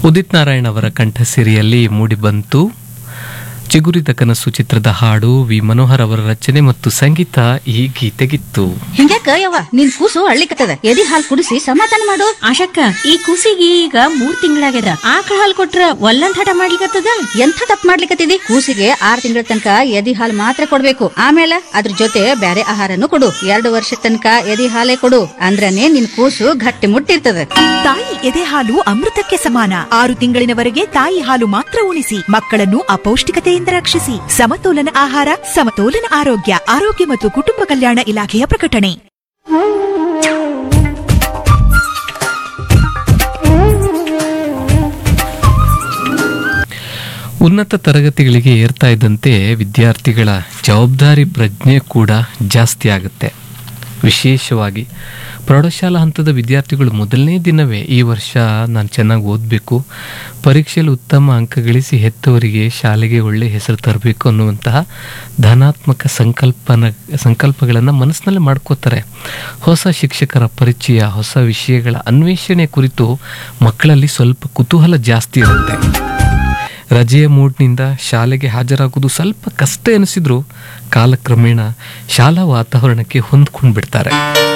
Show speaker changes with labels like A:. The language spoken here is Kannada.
A: ಉದಿತ್ ನಾರಾಯಣ್ ಅವರ ಕಂಠಸಿರಿಯಲ್ಲಿ ಮೂಡಿಬಂತು ಚಿಗುರಿದ ಕನಸು ಚಿತ್ರದ ಹಾಡು ವಿ ಮನೋಹರ್ ಅವರ ರಚನೆ ಮತ್ತು ಸಂಗೀತ ಈ ಗೀತೆಗಿತ್ತು
B: ಹಿಂಗ್ಯಾಕ ಯವ್ವ ನಿನ್ ಕೂಸು ಅಳ್ಳಿಕತ್ತದ ಎದಿ ಹಾಲ್ ಕುಡಿಸಿ ಸಮಾಧಾನ ಮಾಡು
C: ಆಶಕ್ಕ ಈ ಕೂಸಿಗೆ ಈಗ ಮೂರ್ ತಿಂಗಳಾಗ್ಯದ ಆಕಳ ಹಾಲ್ ಕೊಟ್ರ ಒಲ್ಲಂದ್ ಹಠ ಮಾಡ್ಲಿಕತ್ತದ
B: ಎಂಥ ತಪ್ಪು ಮಾಡ್ಲಿಕತ್ತಿದಿ ಕೂಸಿಗೆ ಆರ್ ತಿಂಗಳ ತನಕ ಎದಿ ಹಾಲ್ ಮಾತ್ರ ಕೊಡ್ಬೇಕು ಆಮೇಲೆ ಅದ್ರ ಜೊತೆ ಬ್ಯಾರೆ ಆಹಾರನು ಕೊಡು ಎರಡು ವರ್ಷ ತನಕ ಎದಿ ಹಾಲೇ ಕೊಡು ಅಂದ್ರನೇ ನಿನ್ ಕೂಸು ಗಟ್ಟಿ ಮುಟ್ಟಿರ್ತದ
D: ತಾಯಿ ಎದೆ ಹಾಲು ಅಮೃತಕ್ಕೆ ಸಮಾನ ಆರು ತಿಂಗಳಿನವರೆಗೆ ತಾಯಿ ಹಾಲು ಮಾತ್ರ ಉಣಿಸಿ ಮಕ್ಕಳನ್ನು ಅಪೌಷ್ಟಿಕತೆಯಿಂದ ರಕ್ಷಿಸಿ ಸಮತೋಲನ ಆಹಾರ ಸಮತೋಲನ ಆರೋಗ್ಯ ಆರೋಗ್ಯ ಮತ್ತು ಕುಟುಂಬ ಕಲ್ಯಾಣ ಇಲಾಖೆಯ ಪ್ರಕಟಣೆ
A: ಉನ್ನತ ತರಗತಿಗಳಿಗೆ ಏರ್ತಾ ಇದ್ದಂತೆ ವಿದ್ಯಾರ್ಥಿಗಳ ಜವಾಬ್ದಾರಿ ಪ್ರಜ್ಞೆ ಕೂಡ ಜಾಸ್ತಿ ಆಗುತ್ತೆ ವಿಶೇಷವಾಗಿ ಪ್ರೌಢಶಾಲಾ ಹಂತದ ವಿದ್ಯಾರ್ಥಿಗಳು ಮೊದಲನೇ ದಿನವೇ ಈ ವರ್ಷ ನಾನು ಚೆನ್ನಾಗಿ ಓದಬೇಕು ಪರೀಕ್ಷೆಯಲ್ಲಿ ಉತ್ತಮ ಅಂಕ ಗಳಿಸಿ ಹೆತ್ತವರಿಗೆ ಶಾಲೆಗೆ ಒಳ್ಳೆ ಹೆಸರು ತರಬೇಕು ಅನ್ನುವಂತಹ ಧನಾತ್ಮಕ ಸಂಕಲ್ಪನ ಸಂಕಲ್ಪಗಳನ್ನು ಮನಸ್ಸಿನಲ್ಲೇ ಮಾಡ್ಕೋತಾರೆ ಹೊಸ ಶಿಕ್ಷಕರ ಪರಿಚಯ ಹೊಸ ವಿಷಯಗಳ ಅನ್ವೇಷಣೆ ಕುರಿತು ಮಕ್ಕಳಲ್ಲಿ ಸ್ವಲ್ಪ ಕುತೂಹಲ ಜಾಸ್ತಿ ಇರುತ್ತೆ ರಜೆಯ ಮೂಡ್ನಿಂದ ಶಾಲೆಗೆ ಹಾಜರಾಗುವುದು ಸ್ವಲ್ಪ ಕಷ್ಟ ಎನಿಸಿದ್ರು ಕಾಲಕ್ರಮೇಣ ಶಾಲಾ ವಾತಾವರಣಕ್ಕೆ ಹೊಂದ್ಕೊಂಡು ಬಿಡ್ತಾರೆ